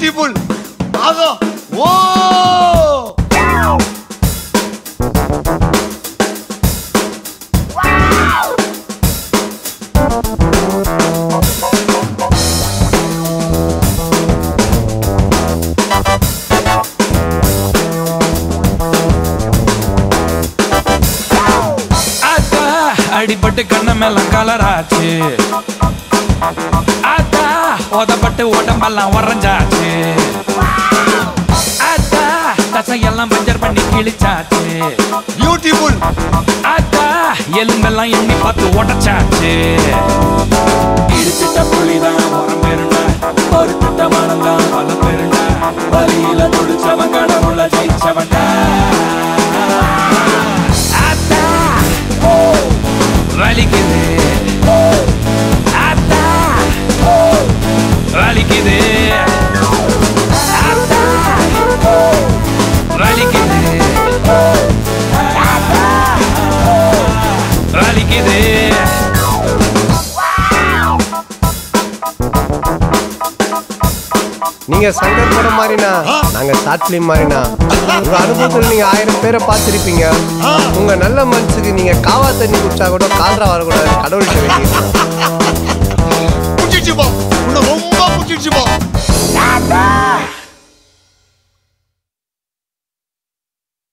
beautiful ஆகா ஓ ஆத்தா அடிபட்டு கண்ணமெல்லாம் கலராச்சு ஆத்தா உதப்பட்டு உடம்பெல்லாம் உறைஞ்சாச்சு ஆத்தா தசையெல்லாம் பஞ்சர் பண்ணி கிழிச்சாச்சு பியூட்டிஃபுல் ஆத்தா எலும்பெல்லாம் எண்ணி பார்த்து உடச்சாச்சு இடிச்சிட்ட புலிதான் உரம் பெருண்டா ஒரு திட்ட மனம்தான் பல பெருண்டா வலியில துடிச்சவன் கடவுள ஜெயிச்சவன்டா ஆத்தா ஓ வலிக்குது ஓ ஆத்தா ஓ வலிக்குது ஆத்தா ஓ வலிக்குது ஓ ஆத்தா ஓ வலிக்குது நீங்க சங்கர் படம் மாதிரினா நாங்க ஷார்ட் பிலிம் மாதிரினா உங்க அனுபவத்துல நீங்க ஆயிரம் பேரை பார்த்திருப்பீங்க உங்க நல்ல மனசுக்கு நீங்க காவா தண்ணி குடிச்சா கூட கால்ரா வரக்கூடாது கடவுள்கிட்ட வேண்டியிருக்கோம் பிடிச்சிச்சு போ உன்னை ரொம்ப பிடிச்சிச்சு போ